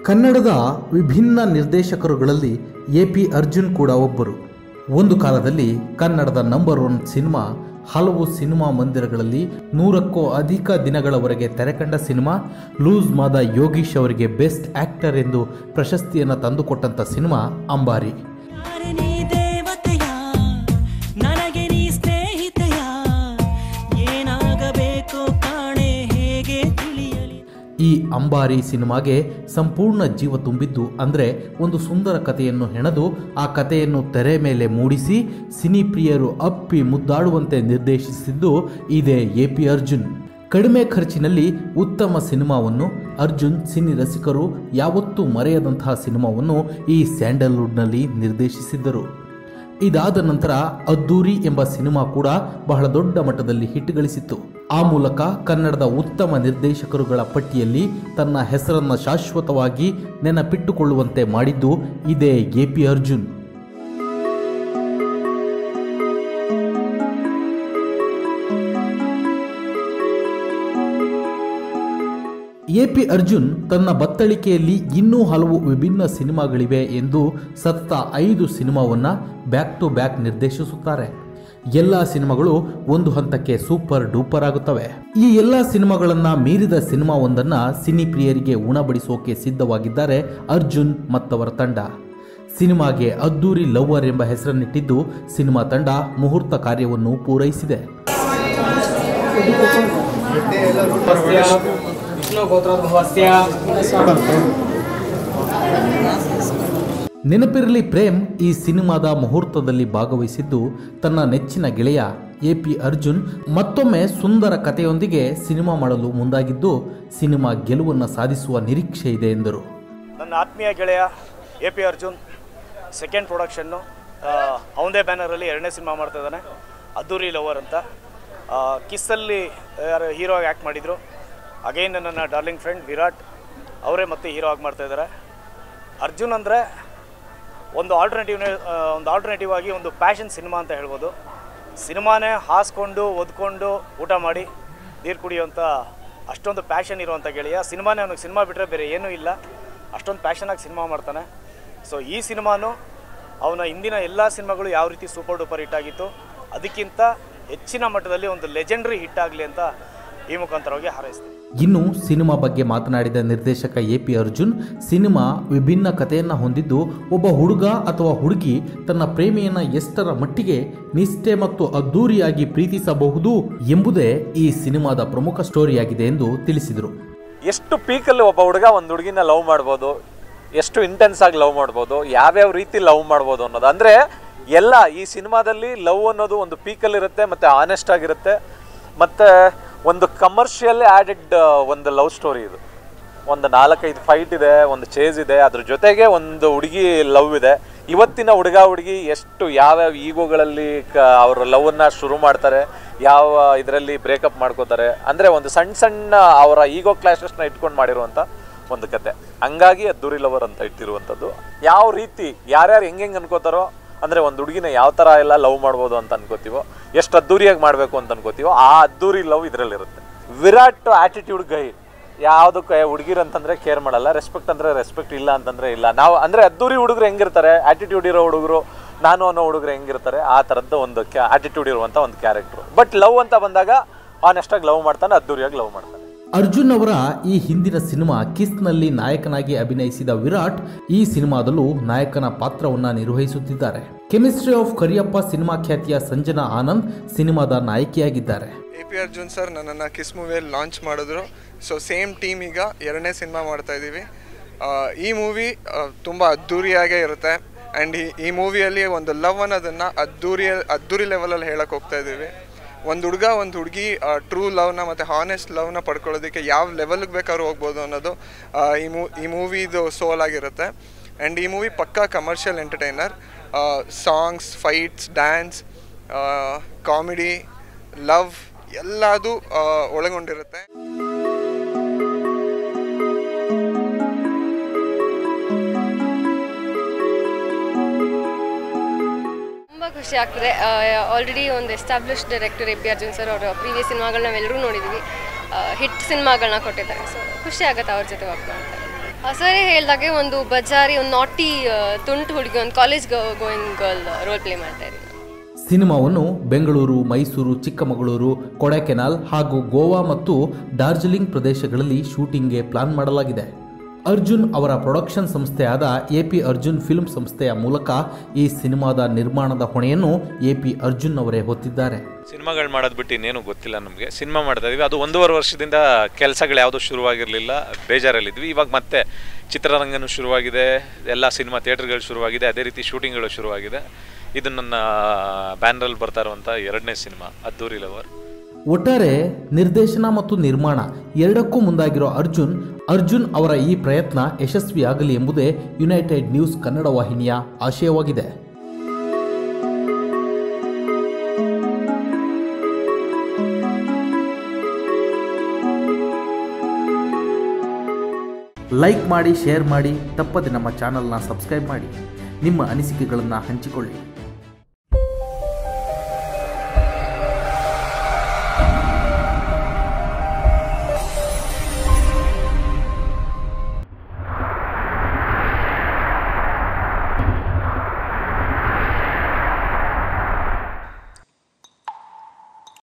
ಕನ್ನಡದ ವಿಭಿನ್ನ ನಿರ್ದೇಶಕರುಗಳಲ್ಲಿ A P Arjun ಕೂಡ ಒಬ್ಬರು ಒಂದು ಕಾಲದಲ್ಲಿ ಕನ್ನಡದ ನಂಬರ್ ಒನ್ ಸಿನಿಮಾ ಹಲವು ಸಿನಿಮಾ ಮಂದಿರಗಳಲ್ಲಿ ನೂರಕ್ಕೂ ಅಧಿಕ ದಿನಗಳವರೆಗೆ ತೆರೆಕಂಡ ಸಿನಿಮಾ ಲೂಸ್ ಮಾದ ಯೋಗೀಶ್ ಅವರಿಗೆ ಬೆಸ್ಟ್ ಆಕ್ಟರ್ ಎಂದು ಪ್ರಶಸ್ತಿಯನ್ನು ತಂದುಕೊಟ್ಟಂಥ ಸಿನಿಮಾ ಅಂಬಾರಿ ಯಾರೇ ನೀ ದೇವತೆಯ ನನಗೆ ನೀ ಸ್ನೇಹಿತೆಯ ಏನಾಗಬೇಕು ಕಾಣೆ ಹೇಗೆ ತಿಳಿಯಲಿ ಈ ಅಂಬಾರಿ ಸಿನಿಮಾಗೆ ಸಂಪೂರ್ಣ ಜೀವ ತುಂಬಿದ್ದು ಅಂದರೆ ಒಂದು ಸುಂದರ ಕಥೆಯನ್ನು ಹೆಣೆದು ಆ ಕಥೆಯನ್ನು ತೆರೆ ಮೇಲೆ ಮೂಡಿಸಿ ಸಿನಿ ಪ್ರಿಯರು ಅಪ್ಪಿ ಮುದ್ದಾಡುವಂತೆ ನಿರ್ದೇಶಿಸಿದ್ದು ಇದೇ ಎ ಪಿ ಅರ್ಜುನ್ ಕಡಿಮೆ ಖರ್ಚಿನಲ್ಲಿ ಉತ್ತಮ ಸಿನಿಮಾವನ್ನು ಅರ್ಜುನ್ ಸಿನಿ ರಸಿಕರು ಯಾವತ್ತೂ ಮರೆಯದಂತಹ ಸಿನಿಮಾವನ್ನು ಈ ಸ್ಯಾಂಡಲ್ವುಡ್ನಲ್ಲಿ ನಿರ್ದೇಶಿಸಿದ್ದರು ಇದಾದ ನಂತರ ಅದ್ದೂರಿ ಎಂಬ ಸಿನಿಮಾ ಕೂಡ ಬಹಳ ದೊಡ್ಡ ಮಟ್ಟದಲ್ಲಿ ಹಿಟ್ ಗಳಿಸಿತ್ತು ಆ ಮೂಲಕ ಕನ್ನಡದ ಉತ್ತಮ ನಿರ್ದೇಶಕರುಗಳ ಪಟ್ಟಿಯಲ್ಲಿ ತನ್ನ ಹೆಸರನ್ನು ಶಾಶ್ವತವಾಗಿ ನೆನಪಿಟ್ಟುಕೊಳ್ಳುವಂತೆ ಮಾಡಿದ್ದು ಇದೇ A P Arjun A P Arjun ತನ್ನ ಬತ್ತಳಿಕೆಯಲ್ಲಿ ಇನ್ನೂ ಹಲವು ವಿಭಿನ್ನ ಸಿನಿಮಾಗಳಿವೆ ಎಂದು ಸತತ ಐದು ಸಿನಿಮಾವನ್ನು ಬ್ಯಾಕ್ ಟು ಬ್ಯಾಕ್ ನಿರ್ದೇಶಿಸುತ್ತಾರೆ ಎಲ್ಲ ಸಿನಿಮಾಗಳು ಒಂದು ಹಂತಕ್ಕೆ ಸೂಪರ್ ಡೂಪರ್ ಆಗುತ್ತವೆ ಈ ಎಲ್ಲ ಸಿನಿಮಾಗಳನ್ನ ಮೀರಿದ ಸಿನಿಮಾವೊಂದನ್ನ ಸಿನಿ ಪ್ರಿಯರಿಗೆ ಉಣಬಡಿಸೋಕೆ ಸಿದ್ಧವಾಗಿದ್ದಾರೆ ಅರ್ಜುನ್ ಮತ್ತವರ ತಂಡ ಸಿನಿಮಾಗೆ ಅದ್ದೂರಿ ಲವ್ವರ್ ಎಂಬ ಹೆಸರನ್ನಿಟ್ಟಿದ್ದು ಸಿನಿಮಾ ತಂಡ ಮುಹೂರ್ತ ಕಾರ್ಯವನ್ನು ಪೂರೈಸಿದೆ ವಿಷ್ಣುಗೋತ್ರೋದ್ಭವಸ್ಯ ನೆನಪಿರಲಿ ಪ್ರೇಮ್ ಈ ಸಿನಿಮಾದ ಮುಹೂರ್ತದಲ್ಲಿ ಭಾಗವಹಿಸಿದ್ದು ತನ್ನ ನೆಚ್ಚಿನ ಗೆಳೆಯ ಎ ಪಿ ಅರ್ಜುನ್ ಮತ್ತೊಮ್ಮೆ ಸುಂದರ ಕಥೆಯೊಂದಿಗೆ ಸಿನಿಮಾ ಮಾಡಲು ಮುಂದಾಗಿದ್ದು ಸಿನಿಮಾ ಗೆಲುವನ್ನು ಸಾಧಿಸುವ ನಿರೀಕ್ಷೆ ಇದೆ ಎಂದರು ನನ್ನ ಆತ್ಮೀಯ ಗೆಳೆಯ A P Arjun second production ಅವನದೇ ಬ್ಯಾನರಲ್ಲಿ ಎರಡನೇ ಸಿನಿಮಾ ಮಾಡ್ತಾ ಇದ್ದಾನೆ ಅದ್ದೂರಿ ಲವರ್ ಅಂತ ಆ, ಕಿಸ್ಸಲ್ಲಿ ಯಾರು ಹೀರೋ ಆಗಿ ಆ್ಯಕ್ಟ್ ಮಾಡಿದರು ಅಗೈನ್ ನನ್ನ ಡಾರ್ಲಿಂಗ್ ಫ್ರೆಂಡ್ ವಿರಾಟ್ ಅವರೇ ಮತ್ತೆ ಹೀರೋ ಆಗಿ ಮಾಡ್ತಾ ಇದ್ದಾರೆ ಅರ್ಜುನ್ ಅಂದರೆ ಒಂದು ಆಲ್ಟರ್ನೇಟಿವ್ನೇ ಒಂದು ಆಲ್ಟರ್ನೇಟಿವ್ ಆಗಿ ಒಂದು ಪ್ಯಾಷನ್ ಸಿನಿಮಾ ಅಂತ ಹೇಳ್ಬೋದು ಸಿನಿಮಾನೇ ಹಾಸ್ಕೊಂಡು ಒದ್ಕೊಂಡು ಊಟ ಮಾಡಿ ನೀರು ಕುಡಿಯುವಂಥ ಅಷ್ಟೊಂದು ಪ್ಯಾಷನ್ ಇರುವಂಥ ಗೆಳೆಯ ಸಿನಿಮಾನೇ ಅವನಿಗೆ ಸಿನಿಮಾ ಬಿಟ್ಟರೆ ಬೇರೆ ಏನೂ ಇಲ್ಲ ಅಷ್ಟೊಂದು ಪ್ಯಾಷನಾಗಿ ಸಿನಿಮಾ ಮಾಡ್ತಾನೆ ಸೊ ಈ ಸಿನಿಮಾನು ಅವನ ಹಿಂದಿನ ಎಲ್ಲ ಸಿನಿಮಾಗಳು ಯಾವ ರೀತಿ ಸೂಪರ್ ಡೂಪರ್ ಹಿಟ್ ಆಗಿತ್ತು ಅದಕ್ಕಿಂತ ಹೆಚ್ಚಿನ ಮಟ್ಟದಲ್ಲಿ ಒಂದು ಲೆಜೆಂಡ್ರಿ ಹಿಟ್ ಆಗಲಿ ಅಂತ ಈ ಮುಖಾಂತರವಾಗಿ ಹಾರೈಸ್ತೀನಿ ಇನ್ನು ಸಿನಿಮಾ ಬಗ್ಗೆ ಮಾತನಾಡಿದ ನಿರ್ದೇಶಕ ಎ ಪಿ ಅರ್ಜುನ್ ಸಿನಿಮಾ ವಿಭಿನ್ನ ಕಥೆಯನ್ನು ಹೊಂದಿದ್ದು ಒಬ್ಬ ಹುಡುಗ ಅಥವಾ ಹುಡುಗಿ ತನ್ನ ಪ್ರೇಮಿಯನ್ನ ಎಷ್ಟರ ಮಟ್ಟಿಗೆ ನಿಷ್ಠೆ ಮತ್ತು ಅದ್ದೂರಿಯಾಗಿ ಪ್ರೀತಿಸಬಹುದು ಎಂಬುದೇ ಈ ಸಿನಿಮಾದ ಪ್ರಮುಖ ಸ್ಟೋರಿಯಾಗಿದೆ ಎಂದು ತಿಳಿಸಿದರು ಎಷ್ಟು ಪೀಕಲ್ಲಿ ಒಬ್ಬ ಹುಡುಗ ಒಂದು ಹುಡುಗಿನ ಲವ್ ಮಾಡ್ಬೋದು ಎಷ್ಟು ಇಂಟೆನ್ಸ್ ಆಗಿ ಲವ್ ಮಾಡ್ಬೋದು ಯಾವ್ಯಾವ ರೀತಿ ಲವ್ ಮಾಡ್ಬೋದು ಅನ್ನೋದು ಅಂದರೆ ಎಲ್ಲ ಈ ಸಿನಿಮಾದಲ್ಲಿ ಲವ್ ಅನ್ನೋದು ಒಂದು ಪೀಕಲ್ಲಿ ಇರುತ್ತೆ ಮತ್ತು ಆನೆಸ್ಟ್ ಆಗಿರುತ್ತೆ ಮತ್ತು ಒಂದು ಕಮರ್ಷಿಯಲ್ ಆ್ಯಡೆಡ್ ಒಂದು ಲವ್ ಸ್ಟೋರಿ ಇದು ಒಂದು ನಾಲ್ಕೈದು ಫೈಟ್ ಇದೆ ಒಂದು ಚೇಸ್ ಇದೆ ಅದ್ರ ಜೊತೆಗೆ ಒಂದು ಹುಡುಗಿ ಲವ್ ಇದೆ ಇವತ್ತಿನ ಹುಡುಗ ಹುಡುಗಿ ಎಷ್ಟು ಯಾವ್ಯಾವ ಈಗೋಗಳಲ್ಲಿ ಕ ಅವ್ರ ಲವ್ನ ಶುರು ಮಾಡ್ತಾರೆ ಯಾವ ಇದರಲ್ಲಿ ಬ್ರೇಕಪ್ ಮಾಡ್ಕೋತಾರೆ ಅಂದರೆ ಒಂದು ಸಣ್ಣ ಸಣ್ಣ ಅವರ ಈಗೋ ಕ್ಲಾಶಸ್ನ ಇಟ್ಕೊಂಡು ಮಾಡಿರುವಂಥ ಒಂದು ಕತೆ ಹಂಗಾಗಿ ಅದ್ದೂರಿ ಲವರ್ ಅಂತ ಇಟ್ಟಿರುವಂಥದ್ದು ಯಾವ ರೀತಿ ಯಾರ್ಯಾರು ಹೆಂಗೆ ಹೆಂಗೆ ಅನ್ಕೋತಾರೋ ಅಂದರೆ ಒಂದು ಹುಡುಗಿನ ಯಾವ ಥರ ಎಲ್ಲ ಲವ್ ಮಾಡ್ಬೋದು ಅಂತ ಅನ್ಕೋತೀವೋ ಎಷ್ಟು ಅದ್ದೂರಿಯಾಗಿ ಮಾಡಬೇಕು ಅಂತ ಅನ್ಕೋತೀವೋ ಆ ಅದ್ದೂರಿ ಲವ್ ಇದರಲ್ಲಿರುತ್ತೆ ವಿರಾಟ್ ಆಟಿಟ್ಯೂಡ್ ಗೈ ಯಾವುದಕ್ಕೆ ಹುಡುಗಿರು ಅಂತಂದ್ರೆ ಕೇರ್ ಮಾಡಲ್ಲ ರೆಸ್ಪೆಕ್ಟ್ ಅಂದ್ರೆ ರೆಸ್ಪೆಕ್ಟ್ ಇಲ್ಲ ಅಂತಂದ್ರೆ ಇಲ್ಲ ನಾವು ಅಂದ್ರೆ ಅದ್ದೂರಿ ಹುಡುಗರು ಹೆಂಗಿರ್ತಾರೆ ಆಟಿಟ್ಯೂಡ್ ಇರೋ ಹುಡುಗರು ನಾನು ಅನ್ನೋ ಹುಡುಗರು ಹೆಂಗಿರ್ತಾರೆ ಆ ಥರದ್ದು ಒಂದು ಆಟಿಟ್ಯೂಡ್ ಇರುವಂಥ ಒಂದು ಕ್ಯಾರೆಕ್ಟ್ರು ಬಟ್ ಲವ್ ಅಂತ ಬಂದಾಗ ಆನೆಸ್ಟಾಗಿ ಲವ್ ಮಾಡ್ತಾನೆ ಅದ್ದೂರಿಯಾಗಿ ಲವ್ ಮಾಡ್ತಾನೆ ಅರ್ಜುನ್ ಅವರ ಈ ಹಿಂದಿನ ಸಿನಿಮಾ ಕಿಸ್ನಲ್ಲಿ ನಾಯಕನಾಗಿ ಅಭಿನಯಿಸಿದ ವಿರಾಟ್ ಈ ಸಿನಿಮಾದಲ್ಲೂ ನಾಯಕನ ಪಾತ್ರವನ್ನ ನಿರ್ವಹಿಸುತ್ತಿದ್ದಾರೆ ಕೆಮಿಸ್ಟ್ರಿ ಆಫ್ ಕರಿಯಪ್ಪ ಸಿನಿಮಾ ಖ್ಯಾತಿಯ ಸಂಜನಾ ಆನಂದ್ ಸಿನಿಮಾದ ನಾಯಕಿಯಾಗಿದ್ದಾರೆ ಎ ಪಿ ಅರ್ಜುನ್ ಸರ್ ನನ್ನನ್ನು ಕಿಸ್ ಮೂವಿಯಲ್ಲಿ ಲಾಂಚ್ ಮಾಡಿದ್ರು ಸೊ ಸೇಮ್ ಟೀಮ್ ಈಗ ಎರಡನೇ ಸಿನಿಮಾ ಮಾಡ್ತಾ ಇದ್ದೀವಿ ಆ, ಈ ಮೂವಿ ತುಂಬ ಅದ್ದೂರಿಯಾಗೇ ಇರುತ್ತೆ ಆ್ಯಂಡ್ ಈ ಈ ಮೂವಿಯಲ್ಲಿ ಒಂದು ಲವ್ ಅನ್ನೋದನ್ನು ಅದ್ದೂರಿ ಅದ್ದೂರಿ ಲೆವೆಲಲ್ಲಿ ಹೇಳಕ್ಕೆ ಹೋಗ್ತಾ ಇದ್ದೀವಿ ಒಂದು ಹುಡುಗ ಒಂದು ಹುಡುಗಿ ಟ್ರೂ ಲವ್ನ ಮತ್ತು ಹಾನೆಸ್ಟ್ ಲವ್ನ ಪಡ್ಕೊಳ್ಳೋದಕ್ಕೆ ಯಾವ ಲೆವೆಲ್ಗೆ ಬೇಕಾದ್ರೂ ಹೋಗ್ಬೋದು ಅನ್ನೋದು ಆ, ಈ ಮೂ ಈ ಮೂವಿದು ಸೋಲ್ ಆಗಿರುತ್ತೆ ಆ್ಯಂಡ್ ಈ ಮೂವಿ ಪಕ್ಕಾ commercial entertainer songs fights dance comedy love ಎಲ್ಲದು ಆ, ಒಳಗೊಂಡಿರುತ್ತೆ ತುಂಬ ಖುಷಿ ಆಗ್ತದೆ ಆಲ್ರೆಡಿ ಒಂದು establish director A P Arjun sir ಅವರ ಪ್ರೀವಿಯಸ್ ಸಿನಿಮಾಗಳನ್ನ ನಾವೆಲ್ಲರೂ ನೋಡಿದ್ದೀವಿ ಹಿಟ್ ಸಿನಿಮಾಗಳನ್ನ ಕೊಟ್ಟಿದ್ದಾರೆ ಸೊ ಖುಷಿ ಆಗುತ್ತೆ ಅವ್ರ ಜೊತೆ ವರ್ಕ್ ಮಾಡ್ತಾರೆ ಸರಿ ಹೇಳ್ದಾಗೆ ಒಂದು ಬಜಾರಿ ಒಂದು ನಾಟಿ ತುಂಟು ಹುಡುಗಿ ಒಂದು college going girl role play ಮಾಡ್ತಾ ಇದ್ದೀನಿ ಸಿನಿಮಾವನ್ನು ಬೆಂಗಳೂರು ಮೈಸೂರು ಚಿಕ್ಕಮಗಳೂರು ಕೊಡೈಕೆನಾಲ್ ಹಾಗೂ ಗೋವಾ ಮತ್ತು ಡಾರ್ಜಿಲಿಂಗ್ ಪ್ರದೇಶಗಳಲ್ಲಿ ಶೂಟಿಂಗ್ಗೆ ಪ್ಲಾನ್ ಮಾಡಲಾಗಿದೆ ಅರ್ಜುನ್ ಅವರ ಪ್ರೊಡಕ್ಷನ್ ಸಂಸ್ಥೆಯಾದ ಎ ಪಿ ಅರ್ಜುನ್ ಫಿಲ್ಮ್ ಸಂಸ್ಥೆಯ ಮೂಲಕ ಈ ಸಿನಿಮಾದ ನಿರ್ಮಾಣದ ಹೊಣೆಯನ್ನು ಎ ಪಿ ಅರ್ಜುನ್ ಅವರೇ ಹೊತ್ತಿದ್ದಾರೆ ಸಿನಿಮಾಗಳು ಮಾಡೋದು ಬಿಟ್ಟು ಇನ್ನೇನು ಗೊತ್ತಿಲ್ಲ ನಮಗೆ ಸಿನಿಮಾ ಮಾಡ್ತಾ ಇದೀವಿ ಅದು ಒಂದೂವರೆ ವರ್ಷದಿಂದ ಕೆಲಸಗಳು ಯಾವುದೂ ಶುರುವಾಗಿರಲಿಲ್ಲ ಬೇಜಾರಲ್ಲಿದ್ವಿ ಇವಾಗ ಮತ್ತೆ ಚಿತ್ರರಂಗನೂ ಶುರುವಾಗಿದೆ ಎಲ್ಲ ಸಿನಿಮಾ ಥಿಯೇಟರ್ಗಳು ಶುರುವಾಗಿದೆ ಅದೇ ರೀತಿ ಶೂಟಿಂಗ್ಗಳು ಶುರುವಾಗಿದೆ ಇದು ನನ್ನ ಬ್ಯಾನರಲ್ಲಿ ಬರ್ತಾ ಇರುವಂಥ ಎರಡನೇ ಸಿನಿಮಾ ಅದ್ದೂರಿ ಲವರ್ ಒಟ್ಟಾರೆ ನಿರ್ದೇಶನ ಮತ್ತು ನಿರ್ಮಾಣ ಎರಡಕ್ಕೂ ಮುಂದಾಗಿರೋ ಅರ್ಜುನ್ ಅರ್ಜುನ್ ಅವರ ಈ ಪ್ರಯತ್ನ ಯಶಸ್ವಿಯಾಗಲಿ ಎಂಬುದೇ ಯುನೈಟೆಡ್ ನ್ಯೂಸ್ ಕನ್ನಡ ವಾಹಿನಿಯ ಆಶಯವಾಗಿದೆ ಲೈಕ್ ಮಾಡಿ ಶೇರ್ ಮಾಡಿ ತಪ್ಪದೆ ನಮ್ಮ ಚಾನಲ್ನ ಸಬ್ಸ್ಕ್ರೈಬ್ ಮಾಡಿ ನಿಮ್ಮ ಅನಿಸಿಕೆಗಳನ್ನು ಹಂಚಿಕೊಳ್ಳಿ